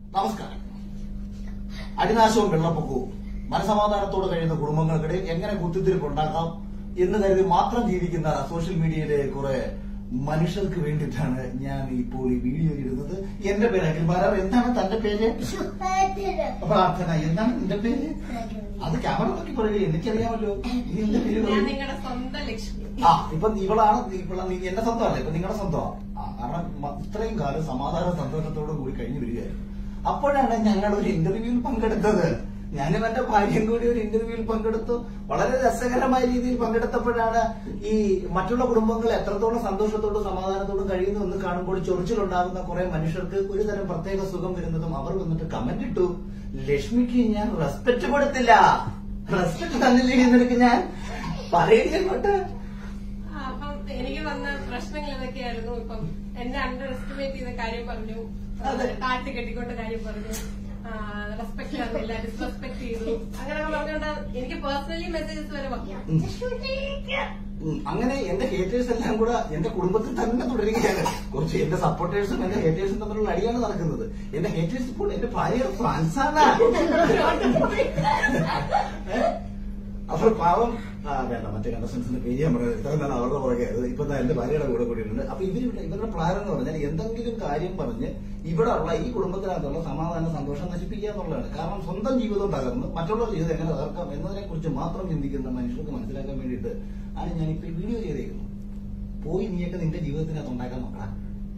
നമസ്കാരം അടിനാശവും വെള്ളപ്പൊക്കവും മനസമാധാനത്തോടെ കഴിയുന്ന കുടുംബങ്ങൾക്കിടയിൽ എങ്ങനെ കുത്തിത്തിരിപ്പ് ഉണ്ടാക്കാം എന്ന് കരുതി മാത്രം ജീവിക്കുന്ന സോഷ്യൽ മീഡിയയിലെ കുറെ മനുഷ്യർക്ക് വേണ്ടിയിട്ടാണ് ഞാൻ ഇപ്പോൾ ഈ വീഡിയോ ഇടുന്നത് എന്റെ പേര് അഖിൽ ബാലർ എന്താണ് തന്റെ പേര് പ്രാർത്ഥന എന്താണ് നിന്റെ പേര് അത് ക്യാമറ നോക്കി പറയുക എനിക്കറിയാമല്ലോ ഇനി എന്റെ പേര് ഞാൻ പറയൂ. നിങ്ങളുടെ സ്വന്തം ലക്ഷ്മി ആ ഇപ്പൊ ഇവളാണ് ഇവള നീ എന്റെ സ്വന്തമല്ല ഇപ്പൊ നിങ്ങളുടെ സ്വന്തമാണ് ആ കാരണം മ- ഇത്രയും കാലം സമാധാന സന്തോഷത്തോടു കൂടി കഴിഞ്ഞു വരികയായിരുന്നു അപ്പോഴാണ് ഞങ്ങൾ ഒരു ഇന്റർവ്യൂവിൽ പങ്കെടുത്തത് ഞാനും എന്റെ ഭാര്യയും കൂടി ഒരു ഇന്റർവ്യൂവിൽ പങ്കെടുത്തു വളരെ രസകരമായ രീതിയിൽ പങ്കെടുത്തപ്പോഴാണ് ഈ മറ്റുള്ള കുടുംബങ്ങൾ എത്രത്തോളം സന്തോഷത്തോടും സമാധാനത്തോടും കഴിയുന്നു എന്ന് കാണുമ്പോൾ ചൊറിച്ചിലുണ്ടാകുന്ന കുറെ മനുഷ്യർക്ക് ഒരു തരം പ്രത്യേക സുഖം വരുന്നതും അവർ വന്നിട്ട് കമന്റ് ഇട്ടു ലക്ഷ്മിക്ക് ഞാൻ റെസ്പെക്ട് കൊടുത്തില്ല റെസ്പെക്ട് തന്നില്ലേ നിനക്ക് ഞാൻ പറയണേ അങ്ങോട്ട് ആ, അപ്പം എനിക്ക് വന്ന പ്രശ്നങ്ങൾ എന്തൊക്കെയായിരുന്നു ഇപ്പം എന്നെ അണ്ടർ എസ്റ്റിമേറ്റ് ചെയ്ത കാര്യം പറഞ്ഞു അതെ. താഴ്ത്തി കെട്ടിക്കൊണ്ട കാര്യം പറഞ്ഞു റെസ്പെക്ട് തന്നില്ല ഡിസ്റെസ്പെക്ട് ചെയ്തു അങ്ങനെയൊക്കെ പറഞ്ഞുകൊണ്ട് എനിക്ക് പേഴ്സണലി മെസ്സേജസ് വരെ വന്നു ഉം. ഉം, അങ്ങനെ എന്റെ ഹേറ്റേഴ്സ് എല്ലാം കൂടെ എന്റെ കുടുംബത്തിൽ തന്നെ തുടരുകയാണ് കുറച്ച് എന്റെ സപ്പോർട്ടേഴ്സും എന്റെ ഹേറ്റേഴ്സും തമ്മിലുള്ള അടിയാണ് നടക്കുന്നത് എന്റെ ഹേറ്റേഴ്സ് ഇപ്പോൾ എന്റെ ഭാര്യ ഫ്രാൻസാണ് ഏ? അപ്പോൾ പാവം ആ വേണ്ട മറ്റേ കണ്ടസ്റ്റൻസിന്റെ പേര് ഞാൻ പറയുന്നത് ഇത്രയും നാൾ അവരുടെ പുറകെ ആയിരുന്നു. ഇപ്പൊ ദാ എന്റെ ഭാര്യയുടെ കൂടെ കൂടിയിട്ടുണ്ട് അപ്പൊ ഇവരുടെ ഇവരുടെ പ്ലാൻ എന്ന് പറഞ്ഞാൽ എന്തെങ്കിലും കാര്യം പറഞ്ഞ് ഇവിടെ ഉള്ള ഈ കുടുംബത്തിനകത്തുള്ള സമാധാന സന്തോഷം നശിപ്പിക്കുക എന്നുള്ളതാണ് കാരണം സ്വന്തം ജീവിതം തകർന്ന് മറ്റുള്ളവർ ജീവിതം എങ്ങനെ തകർക്കാം എന്നതിനെ കുറിച്ച് മാത്രം ചിന്തിക്കുന്ന മനുഷ്യർക്ക് മനസ്സിലാക്കാൻ വേണ്ടിയിട്ട് ആണ് ഞാൻ ഇപ്പൊ ഈ വീഡിയോ ചെയ്തേക്കുന്നത് പോയി നീയൊക്കെ നിന്റെ ജീവിതത്തിനകത്ത് ഉണ്ടാക്കാൻ നോക്കണം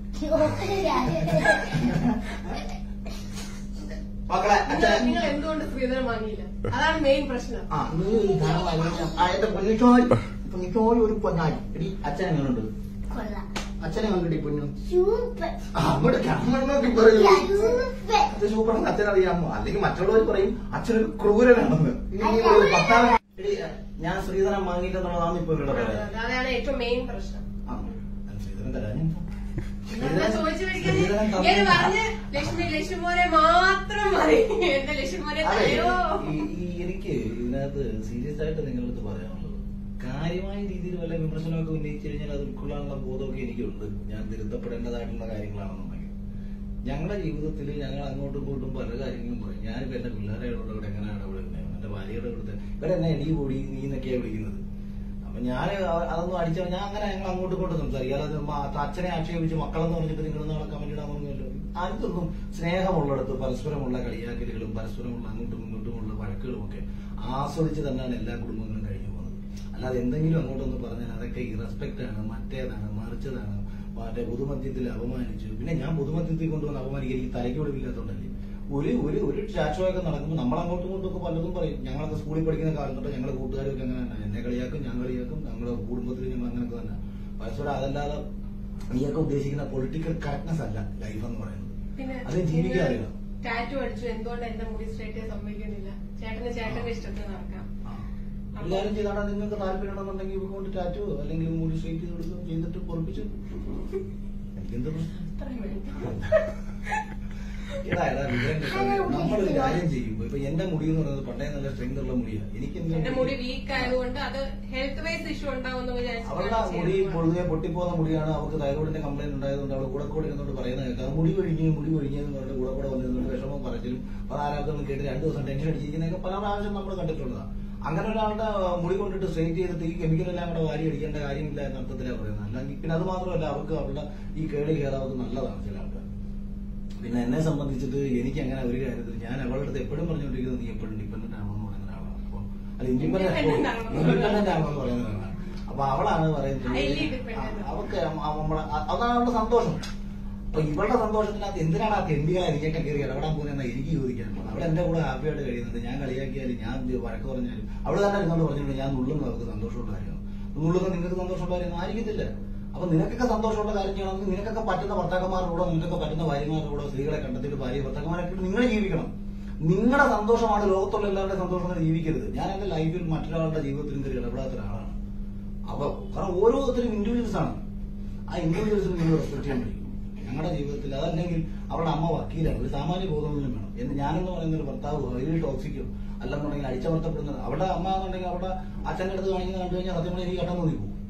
മക്കളെ അച്ഛൻ നിങ്ങൾ എന്തുകൊണ്ട് ശ്രീധരൻ വാങ്ങിയില്ല അതാണ് മെയിൻ പ്രശ്നം ആ നീ ഈ ധാരാളം ആലോചിച്ച- ആ എന്റെ പൊന്നിച്ചോയി പൊന്നിച്ചോയി ഒരു പൊന്നായി എടി അച്ഛൻ എങ്ങനെയുണ്ട് അച്ഛനെ കണ്ടിട്ട് പൊന്നു ആ, അങ്ങോട്ട് ക്യാമറ നോക്കി പറയൂ അത് സൂപ്പറാണ് അച്ഛനറിയാമോ അല്ലെങ്കിൽ മറ്റുള്ളവർ പറയും അച്ഛനൊരു ക്രൂരനാണെന്ന് ഇനി നീ ഒരു പത്താം എടി, ഞാൻ ശ്രീധരൻ വാങ്ങിയില്ലെന്നുള്ളതാണ് ഇപ്പൊ ഇവരുടെ പറയാം അതാണ് ഏറ്റവും മെയിൻ പ്രശ്നം ആ, അല്ല, ശ്രീധരൻ തരാനും നിങ്ങളെന്താ ചോദിച്ചു ശ്രീധരൻ പഠിക്കാൻ തന്നു. ഞാൻ പറഞ്ഞ് ലക്ഷ്മി ലക്ഷ്മിമോനെ മാത്രം മതി എന്റെ ലക്ഷ്മിമോനെ അതെ, തരയോ ഈ- ഈ എനിക്ക് ഇതിനകത്ത് സീരിയസ് ആയിട്ട് നിങ്ങളുടെ അടുത്ത് പറയാനുള്ളത് കാര്യമായ രീതിയിൽ വല്ല വിമർശനമൊക്കെ ഉന്നയിച്ചു കഴിഞ്ഞാൽ അത് ഉൾക്കൊള്ളാനുള്ള ബോധമൊക്കെ എനിക്കുണ്ട് ഞാൻ തിരുത്തപ്പെടേണ്ടതായിട്ടുള്ള കാര്യങ്ങളാണെന്നുണ്ടെങ്കിൽ ഞങ്ങളുടെ ജീവിതത്തിൽ ഞങ്ങൾ അങ്ങോട്ടും ഇങ്ങോട്ടും പല കാര്യങ്ങളും പറയും ഞാനിപ്പോ എന്റെ പിള്ളേരോട് ഇവിടെ എങ്ങനെ ഇടപെടുന്നത് എന്റെ ഭാര്യയുടെ അടുത്ത് ഇവിടെ എന്നെ എണീ കൂടി നീ എന്നൊക്കെയാണ് വിളിക്കുന്നത് അപ്പൊ ഞാൻ അതൊന്നും അടിച്ച ഞാൻ അങ്ങനെ ഞങ്ങൾ അങ്ങോട്ടും ഇങ്ങോട്ടും സംസാരിക്കും അല്ലാതെ മ- അച്ഛനെ ആക്ഷേപിച്ച് മക്കളെന്ന് പറഞ്ഞിട്ട് നിങ്ങൾ നാളെ കമന്റ് ഇടാമെന്നല്ലോ ആർക്കൊന്നും സ്നേഹമുള്ളിടത്ത് പരസ്പരമുള്ള കളിയാക്കലുകളും പരസ്പരമുള്ള അങ്ങോട്ടും ഇങ്ങോട്ടുമുള്ള വഴക്കുകളും ഒക്കെ ആസ്വദിച്ച് തന്നെയാണ് എല്ലാ കുടുംബങ്ങളും കഴിഞ്ഞു പോകുന്നത് അല്ലാതെ എന്തെങ്കിലും അങ്ങോട്ടൊന്ന് പറഞ്ഞാൽ അതൊക്കെ ഇറസ്പെക്ട് ആണ് മറ്റേതാണ് മറിച്ചതാണ് മറ്റേ പൊതുമധ്യത്തിൽ അപമാനിച്ചു പിന്നെ ഞാൻ പൊതുമധ്യത്തിൽ കൊണ്ടുവന്ന് അപമാനിക്കാൻ എനിക്ക് തലയ്ക്ക് ഒടുവില്ലാത്തോണ്ടല്ലേ ഒരു ഒരു ഒരു ചാച്ചുവൊക്കെ നടക്കുമ്പോൾ നമ്മൾ അങ്ങോട്ടും ഇങ്ങോട്ടും ഒക്കെ പലതും പറയും ഞങ്ങളൊക്കെ സ്കൂളിൽ പഠിക്കുന്ന കാലം തൊട്ട് ഞങ്ങളുടെ കൂട്ടുകാരൊക്കെ അങ്ങനെ തന്നെ എന്നെ കളിയാക്കും ഞാൻ കളിയാക്കും ഞങ്ങളുടെ കുടുംബത്തിൽ ഞങ്ങൾ അങ്ങനെയൊക്കെ തന്നെ പരസ്പരം അതല്ലാതെ നീയൊക്കെ ഉദ്ദേശിക്കുന്ന പൊളിറ്റിക്കൽ കറക്റ്റ്നെസ് അല്ല ലൈഫ് എന്ന് പറയുന്നത് പിന്നെ അത് ജീവിക്കാൻ അറിയണം ടാറ്റു അടിച്ചു എന്തുകൊണ്ട് എന്റെ മുടി സ്ട്രേറ്റ് ചെയ്യാൻ സമ്മതിക്കുന്നില്ല ചേട്ടന് ചേട്ടന്റെ ഇഷ്ടത്തിന് നടക്കാം ആ. എല്ലാരും ചെയ്താണ് നിങ്ങൾക്ക് താല്പര്യമുണ്ടെന്നുണ്ടെങ്കിൽ ഇവർക്ക് കൊണ്ട് ടാറ്റു അല്ലെങ്കിൽ മുടി സ്ട്രൈറ്റ് ചെയ്ത് കൊടുക്കും ചെയ്തിട്ട് പൊറപ്പിച്ചു എനിക്കെന്ത് പ്രശ്നം അത്രയും വേണ്ടി എടാ എടാ വിവരം കേട്ടോ. നമ്മളൊരു കാര്യം ചെയ്യുമ്പോ ഇപ്പൊ എന്റെ മുടി എന്ന് പറയുന്നത് പണ്ടേ നല്ല സ്ട്രെങ്ത് ഉള്ള മുടിയാ എനിക്ക് എന്റെ എന്തിനാ മുടി വീക്ക് ആയതുകൊണ്ട് അത് ഹെൽത്ത് വൈസ് ഇഷ്യൂ ഉണ്ടാവുമെന്ന് അവളുടെ ആ മുടി വിചാരിച്ചു പൊതുവെ പൊട്ടിപ്പോകുന്ന മുടിയാണ് അവർക്ക് തൈറോയിഡിന്റെ കംപ്ലൈന്റ് ഉണ്ടായതുകൊണ്ട് അവൾ കൂടെ കൂടെ ഇരുന്നോണ്ട് പറയുന്നത് കേൾക്കാം മുടി ഒഴിഞ്ഞ് മുടി ഒഴിഞ്ഞെന്ന് പറഞ്ഞിട്ട് കൂടെ കൂടെ വന്നിരുന്നുണ്ട് വിഷമം പറച്ചിലും പല ആരാധനകളും കേട്ട് രണ്ടു ദിവസം ടെൻഷൻ അടിച്ചിരിക്കുന്നതൊക്കെ പല പ്രാവശ്യം നമ്മൾ കണ്ടിട്ടുള്ളതാണ് അങ്ങനെ ഒരാളുടെ മുടി കൊണ്ടിട്ട് സ്ട്രെയിറ്റ് ചെയ്തിട്ട് ഈ കെമിക്കൽ എല്ലാം കൂടെ വാരി അടിക്കേണ്ട കാര്യമില്ല എന്ന അർത്ഥത്തിലാണ് പറയുന്നത് അല്ലെങ്കിൽ പിന്നെ അത് മാത്രമല്ല അവർക്ക് അവരുടെ ഈ കേളി കയറാവുന്നത് നല്ലതാണ് ചില ആൾക്കാർ പിന്നെ എന്നെ സംബന്ധിച്ചിട്ട് എനിക്ക് അങ്ങനെ ഒരു കാര്യത്തിൽ ഞാൻ അവളുടെ അടുത്ത് എപ്പോഴും പറഞ്ഞുകൊണ്ടിരിക്കുന്നത് നീ എപ്പോഴും ഡിപ്പെൻഡന്റ് ആണെന്ന് പറയുന്ന ഒരാളാണ് അപ്പൊ അല്ല ഇൻഡിപെൻഡന്റ് Independent ആണെന്ന് ഇൻഡിപെൻഡന്റ് ആണെന്ന് പറയുന്ന ഒരാളാണ് അപ്പൊ അവളാണ് പറയുന്നത് Highly dependent. ആ, അവൾക്ക് അമ്മ- നമ്മളെ അ- അതാണ് അവളുടെ സന്തോഷം അപ്പൊ ഇവളുടെ സന്തോഷത്തിനകത്ത് എന്തിനാണ് ആ തെണ്ടികളെ എനിക്കൊക്കെ കയറി ഇടപെടാൻ പോകുന്ന എനിക്ക് ചോദിക്കാനുള്ളത് അവൾ എന്റെ കൂടെ ഹാപ്പിയായിട്ട് കഴിയുന്നത് ഞാൻ കളിയാക്കിയാലും ഞാൻ ഇത് വഴക്ക് പറഞ്ഞാലും അവള് തന്നെ എന്നോട് പറഞ്ഞിട്ടുണ്ട് ഞാൻ നുള്ളുന്നത് അവൾക്ക് സന്തോഷമുള്ള കാര്യമാണ് നുള്ളുന്നത് നിങ്ങൾക്ക് സന്തോഷമുള്ള കാര്യം ആയിരിക്കത്തില്ല അപ്പൊ നിനക്കൊക്കെ സന്തോഷമുള്ള കാര്യം ചെയ്യണമെങ്കിൽ നിനക്കൊക്കെ പറ്റുന്ന ഭർത്താക്കന്മാരുടെ നിനക്കൊക്കെ പറ്റുന്ന ഭാര്യമാരുടെ കൂടെ സ്ത്രീകളെ കണ്ടെത്തിയിട്ട് ഭാര്യ ഭർത്താക്കന്മാരൊക്കെ ഇട്ട് നിങ്ങൾ ജീവിക്കണം നിങ്ങളുടെ സന്തോഷമാണ് ലോകത്തുള്ള എല്ലാവരുടെയും സന്തോഷം എന്ന് ജീവിക്കരുത് ഞാൻ എന്റെ ലൈഫിൽ മറ്റൊരാളുടെ ജീവിതത്തിലും കയറി ഇടപെടാത്ത ഒരാളാണ് അപ്പൊ കാരണം ഓരോരുത്തരും ഇൻഡിവിജ്വൽസ് ആണ് ആ ഇൻഡിവിജ്വൽസിന് നിങ്ങൾ റെസ്പെക്ട് ചെയ്യാൻ പഠിക്കും ഞങ്ങളുടെ ജീവിതത്തിൽ അതല്ലെങ്കിൽ അവരുടെ അമ്മ വക്കീലാണ് ഒരു സാമാന്യ ബോധമെങ്കിലും വേണം എന്ന് ഞാനെന്ന് പറയുന്ന ഒരു ഭർത്താവ് വലിയ ടോക്സിക്കോ അല്ലെന്നുണ്ടെങ്കിൽ അടിച്ചമർത്തപ്പെടുന്നത് അവരുടെ അമ്മ എന്നുണ്ടെങ്കിൽ അവരുടെ അച്ഛൻ്റെ അടുത്ത് കാണിക്കുന്നത് കണ്ടു കഴിഞ്ഞാൽ സത്യം പറഞ്ഞാൽ എനിക്ക് കട്ടം തോന്നി പോകും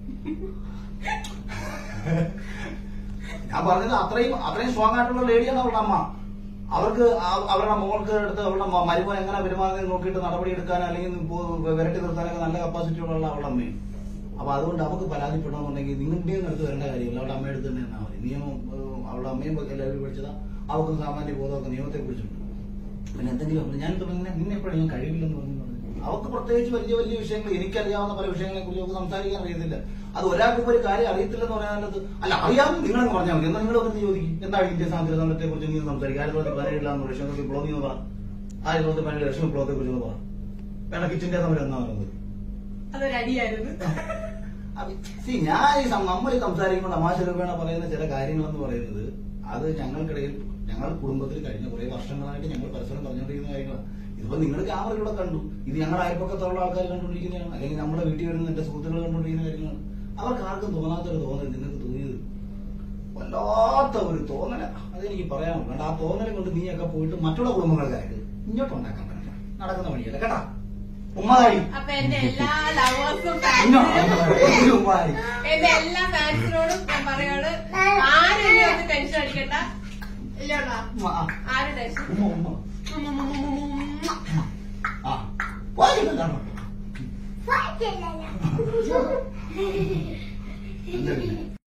ഞാൻ പറഞ്ഞത് അത്രയും അത്രയും സ്ട്രോങ് ആയിട്ടുള്ള ലേഡിയാണ് അവളുടെ അമ്മ അവർക്ക് ആ- അവരുടെ മോൾക്ക് അടുത്ത് അവരുടെ മ- മരുമോൻ എങ്ങനെ പെരുമാറുന്നത് നോക്കിയിട്ട് നടപടി എടുക്കാൻ അല്ലെങ്കിൽ ഇപ്പോ വിരട്ടി നിർത്താനൊക്കെ നല്ല കപ്പാസിറ്റി ഉള്ള അവളുടെ അമ്മയും അപ്പൊ അതുകൊണ്ട് അവർക്ക് പരാതിപ്പെടണമെന്നുണ്ടെങ്കിൽ നിങ്ങളുടെയും അടുത്ത് വരേണ്ട കാര്യമില്ല അവളുടെ അമ്മയുടെ അടുത്ത് തന്നെ നിന്നാൽ മതി നിയമം ഏഹ്, അവളുടെ അമ്മയും ഒക്കെ എല്ലാവരും പഠിച്ചതാ അവർക്ക് സാമാന്യ ബോധമൊക്കെ നിയമത്തെ കുറിച്ചുണ്ട് പിന്നെ എന്തെങ്കിലും അപ്പോൾ ഞാൻ തുടങ്ങി നിന്നെ എപ്പോഴും കഴിവില്ലെന്ന് പറഞ്ഞു പറഞ്ഞു. അവർക്ക് പ്രത്യേകിച്ച് വലിയ വലിയ വിഷയങ്ങൾ എനിക്കറിയാവുന്ന പല വിഷയങ്ങളെ കുറിച്ച് അവർക്ക് സംസാരിക്കാൻ അറിയത്തില്ല അത് ഒരാൾക്ക് ഒരു കാര്യം അറിയത്തില്ലെന്ന് പറയാനത് അല്ല അറിയാം നിങ്ങളെന്ന് പറഞ്ഞാൽ മതി എന്നാൽ നിങ്ങൾ ഒന്ന് ചോദിക്കും എന്താണ് ഇന്ത്യ സ്വാതന്ത്ര്യ സമരത്തെ കുറിച്ച് നീ സംസാരിക്കും ആയിരത്തി തൊള്ളായിരത്തി പതിനേഴിലാന്ന് ലക്ഷം വിപ്ലവം നീ ഒന്ന് പറ ആയിരത്തി തൊള്ളായിരത്തി പതിനേഴ് ലക്ഷം വിപ്ലവത്തെ കുറിച്ച് ഒന്ന് പറ വേണ്ട കിച്ചിന്റെ സമരം എന്നാ പറയുന്നത് അതൊരു അടിയായിരുന്നു സി ഞാൻ ഈ സം- നമ്മൾ ഈ സംസാരിക്കുമ്പോൾ തമാശ രൂപേണ പറയുന്ന ചില കാര്യങ്ങളെന്ന് പറയുന്നത് അത് ഞങ്ങൾക്കിടയിൽ ഞങ്ങൾ കുടുംബത്തിൽ കഴിഞ്ഞ കുറെ വർഷങ്ങളായിട്ട് ഞങ്ങൾ പരസ്പരം പറഞ്ഞുകൊണ്ടിരിക്കുന്ന കാര്യങ്ങളാണ് ഇതിപ്പോ നിങ്ങൾ ക്യാമറയിലൂടെ കണ്ടു ഇത് ഞങ്ങളുടെ അയൽപ്പക്കത്തുള്ള ആൾക്കാർ കണ്ടുകൊണ്ടിരിക്കുന്നതാണ് അല്ലെങ്കിൽ നമ്മുടെ വീട്ടിൽ വരുന്ന എന്റെ സുഹൃത്തുക്കൾ കണ്ടുകൊണ്ടിരിക്കുന്ന കാര്യങ്ങളാണ് അവർക്ക് ആർക്കും തോന്നാത്തൊരു തോന്നൽ നിങ്ങൾക്ക് തോന്നിയത് വല്ലാത്ത ഒരു തോന്നല അതെനിക്ക് പറയാനുള്ളൂ കാരണം ആ തോന്നൽ കൊണ്ട് നീയൊക്കെ പോയിട്ട് മറ്റുള്ള കുടുംബങ്ങൾക്കായിട്ട് ഇങ്ങോട്ട് ഉണ്ടാക്കാൻ പറ്റില്ല നടക്കുന്ന വഴിയല്ല കേട്ടാ ഉമ്മാതായി അപ്പൊ എന്റെ എല്ലാ ലവേഴ്സും ഇങ്ങോട്ട് ഉമ്മാതായി എന്റെ എല്ലാ ഫാൻസിനോടും ഞാൻ പറയാണ് ആരും ഇനി ഒന്ന് ടെൻഷൻ അടിക്കണ്ട ഇല്ലടാ ഉമ്മ, ആ, ആരും ടെൻഷൻ ഉമ്മ, ഉമ്മ. ആ പോയിട്ടില്ല എന്താ പിന്നെ